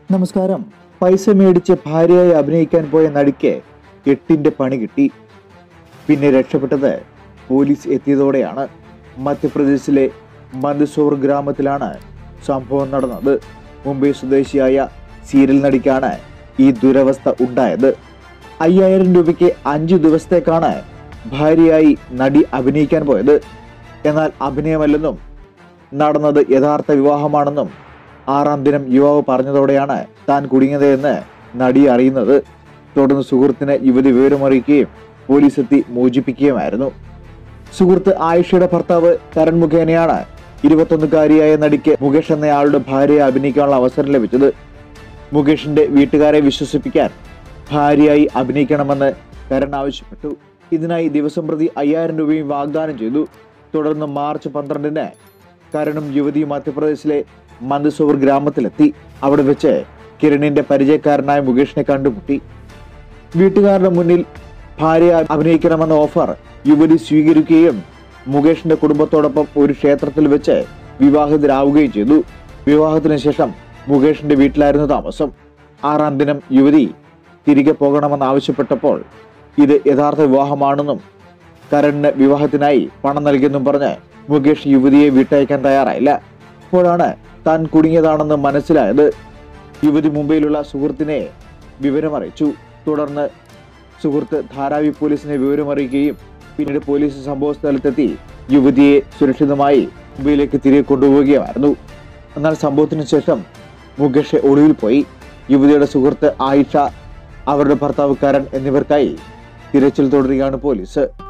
നമസ്കാരം പൈസ മേടിച്ച് ഭാര്യയായി അഭിനയിക്കാൻ പോയ നടിക്ക് എട്ടിന്റെ പണി കിട്ടി പിന്നെ രക്ഷപ്പെട്ടത് പോലീസ് എത്തിയതോടെയാണ് മധ്യപ്രദേശിലെ മന്ദസോർ ഗ്രാമത്തിലാണ് സംഭവം നടന്നത് മുംബൈ സ്വദേശിയായ സീരിയൽ നടിക്കാണ് ഈ ദുരവസ്ഥ ഉണ്ടായത് അയ്യായിരം രൂപയ്ക്ക് അഞ്ചു ദിവസത്തേക്കാണ് ഭാര്യയായി നടി അഭിനയിക്കാൻ പോയത് എന്നാൽ അഭിനയമല്ലെന്നും നടന്നത് യഥാർത്ഥ വിവാഹമാണെന്നും ആറാം ദിനം യുവാവ് പറഞ്ഞതോടെയാണ് താൻ കുടുങ്ങിയത് എന്ന് നടി അറിയുന്നത് തുടർന്ന് സുഹൃത്തിന് യുവതി വിവരമറിയിക്കുകയും പോലീസ് എത്തി മോചിപ്പിക്കുകയുമായിരുന്നു സുഹൃത്ത് ആയിഷയുടെ ഭർത്താവ് കരൺ മുഖേനയാണ് ഇരുപത്തൊന്നുകാരിയായ നടിക്ക് മുകേഷ് എന്നയാളുടെ ഭാര്യയെ അഭിനയിക്കാനുള്ള അവസരം ലഭിച്ചത് മുകേഷിന്റെ വീട്ടുകാരെ വിശ്വസിപ്പിക്കാൻ ഭാര്യയായി അഭിനയിക്കണമെന്ന് കരൺ ആവശ്യപ്പെട്ടു ഇതിനായി ദിവസം പ്രതി അയ്യായിരം രൂപയും വാഗ്ദാനം ചെയ്തു തുടർന്ന് മാർച്ച് പന്ത്രണ്ടിന് കരണും യുവതിയും മധ്യപ്രദേശിലെ മന്ദസോർ ഗ്രാമത്തിലെത്തി അവിടെ വെച്ച് കിരണിന്റെ പരിചയക്കാരനായ മുകേഷിനെ കണ്ടുമുട്ടി വീട്ടുകാരുടെ മുന്നിൽ ഭാര്യ അഭിനയിക്കണമെന്ന ഓഫർ യുവതി സ്വീകരിക്കുകയും മുകേഷിന്റെ കുടുംബത്തോടൊപ്പം ഒരു ക്ഷേത്രത്തിൽ വെച്ച് വിവാഹിതരാവുകയും ചെയ്തു വിവാഹത്തിന് ശേഷം മുകേഷിന്റെ വീട്ടിലായിരുന്നു താമസം ആറാം ദിനം യുവതി തിരികെ പോകണമെന്ന് ആവശ്യപ്പെട്ടപ്പോൾ ഇത് യഥാർത്ഥ വിവാഹമാണെന്നും കരണിന് വിവാഹത്തിനായി പണം നൽകിയെന്നും പറഞ്ഞ് മുകേഷ് യുവതിയെ വിട്ടയക്കാൻ തയ്യാറായില്ല അപ്പോഴാണ് താൻ കുടുങ്ങിയതാണെന്ന് മനസ്സിലായത് യുവതി മുംബൈയിലുള്ള സുഹൃത്തിനെ വിവരമറിയിച്ചു തുടർന്ന് സുഹൃത്ത് ധാരാവി പോലീസിനെ വിവരമറിയിക്കുകയും പിന്നീട് പോലീസ് സംഭവ സ്ഥലത്തെത്തി യുവതിയെ സുരക്ഷിതമായി മുംബൈയിലേക്ക് തിരികെ കൊണ്ടുപോവുകയായിരുന്നു എന്നാൽ സംഭവത്തിന് ശേഷം മുകേഷ് ഒളിവിൽ പോയി യുവതിയുടെ സുഹൃത്ത് ആയിഷ അവരുടെ ഭർത്താവ് കരൺ എന്നിവർക്കായി തിരച്ചിൽ തുടരുകയാണ് പോലീസ്